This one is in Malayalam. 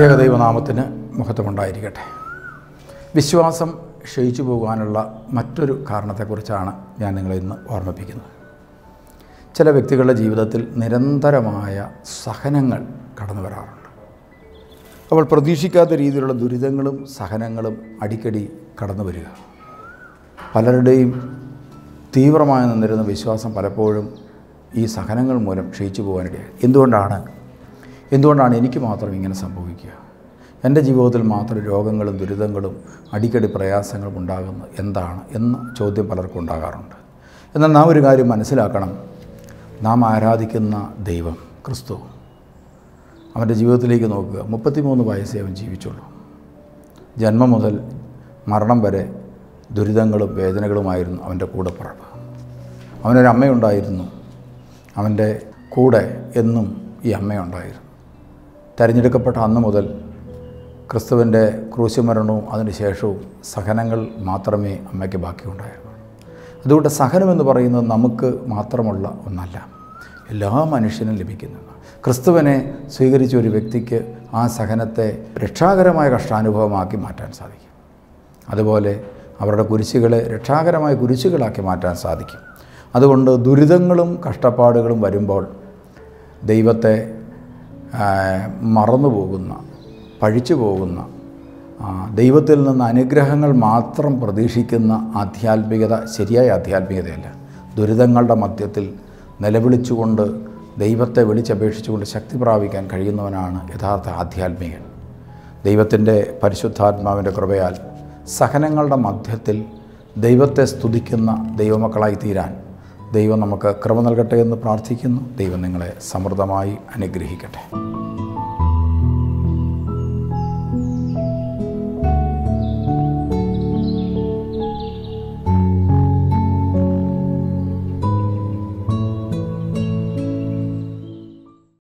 ത്രിയേക ദൈവനാമത്തിന് മഹത്വമുണ്ടായിരിക്കട്ടെ വിശ്വാസം ക്ഷയിച്ചു പോകാനുള്ള മറ്റൊരു കാരണത്തെക്കുറിച്ചാണ് ഞാൻ നിങ്ങളെ ഇന്ന് ഓർമ്മിപ്പിക്കുന്നത് ചില വ്യക്തികളുടെ ജീവിതത്തിൽ നിരന്തരമായ സഹനങ്ങൾ കടന്നു വരാറുണ്ട് അപ്പോൾ പ്രതീക്ഷിക്കാത്ത രീതിയിലുള്ള ദുരിതങ്ങളും സഹനങ്ങളും അടിക്കടി കടന്നു വരിക പലരുടെയും തീവ്രമായി നിന്നിരുന്ന വിശ്വാസം പലപ്പോഴും ഈ സഹനങ്ങൾ മൂലം ക്ഷയിച്ചു പോകാനിടയായി എന്തുകൊണ്ടാണ് എന്തുകൊണ്ടാണ് എനിക്ക് മാത്രം ഇങ്ങനെ സംഭവിക്കുക എൻ്റെ ജീവിതത്തിൽ മാത്രം രോഗങ്ങളും ദുരിതങ്ങളും അടിക്കടി പ്രയാസങ്ങളും ഉണ്ടാകുന്നത് എന്താണ് എന്ന ചോദ്യം പലർക്കും ഉണ്ടാകാറുണ്ട് എന്നാൽ നാം ഒരു കാര്യം മനസ്സിലാക്കണം നാം ആരാധിക്കുന്ന ദൈവം ക്രിസ്തു അവൻ്റെ ജീവിതത്തിലേക്ക് നോക്കുക മുപ്പത്തിമൂന്ന് വയസ്സേ അവൻ ജീവിച്ചുള്ളൂ ജന്മം മുതൽ മരണം വരെ ദുരിതങ്ങളും വേദനകളുമായിരുന്നു അവൻ്റെ കൂടെപ്പിറപ്പ് അവനൊരു അമ്മയുണ്ടായിരുന്നു അവൻ്റെ കൂടെ എന്നും ഈ അമ്മയുണ്ടായിരുന്നു തിരഞ്ഞെടുക്കപ്പെട്ട അന്ന് മുതൽ ക്രിസ്തുവിൻ്റെ ക്രൂശുമരണവും അതിനുശേഷവും സഹനങ്ങൾ മാത്രമേ അമ്മയ്ക്ക് ബാക്കിയുണ്ടായിരുന്നുള്ളൂ അതുകൊണ്ട് സഹനമെന്ന് പറയുന്നത് നമുക്ക് മാത്രമുള്ള ഒന്നല്ല എല്ലാ മനുഷ്യനും ലഭിക്കുന്നതാണ് ക്രിസ്തുവിനെ സ്വീകരിച്ച ഒരു വ്യക്തിക്ക് ആ സഹനത്തെ രക്ഷാകരമായ കഷ്ടാനുഭവമാക്കി മാറ്റാൻ സാധിക്കും അതുപോലെ അവരുടെ കുരിശുകളെ രക്ഷാകരമായ കുരിശുകളാക്കി മാറ്റാൻ സാധിക്കും അതുകൊണ്ട് ദുരിതങ്ങളും കഷ്ടപ്പാടുകളും വരുമ്പോൾ ദൈവത്തെ മറന്നു പോകുന്ന പഴിച്ചു പോകുന്ന ദൈവത്തിൽ നിന്ന് അനുഗ്രഹങ്ങൾ മാത്രം പ്രതീക്ഷിക്കുന്ന ആധ്യാത്മികത ശരിയായ ആധ്യാത്മികതയല്ല ദുരിതങ്ങളുടെ മധ്യത്തിൽ നിലവിളിച്ചുകൊണ്ട് ദൈവത്തെ വിളിച്ചപേക്ഷിച്ചുകൊണ്ട് ശക്തി പ്രാപിക്കാൻ കഴിയുന്നവനാണ് യഥാർത്ഥ ആധ്യാത്മികൻ ദൈവത്തിൻ്റെ പരിശുദ്ധാത്മാവിൻ്റെ കൃപയാൽ സഹനങ്ങളുടെ മധ്യത്തിൽ ദൈവത്തെ സ്തുതിക്കുന്ന ദൈവമക്കളായി തീരാൻ ദൈവം നമുക്ക് കൃപ നൽകട്ടെ എന്ന് പ്രാർത്ഥിക്കുന്നു ദൈവം നിങ്ങളെ സമൃദ്ധമായി അനുഗ്രഹിക്കട്ടെ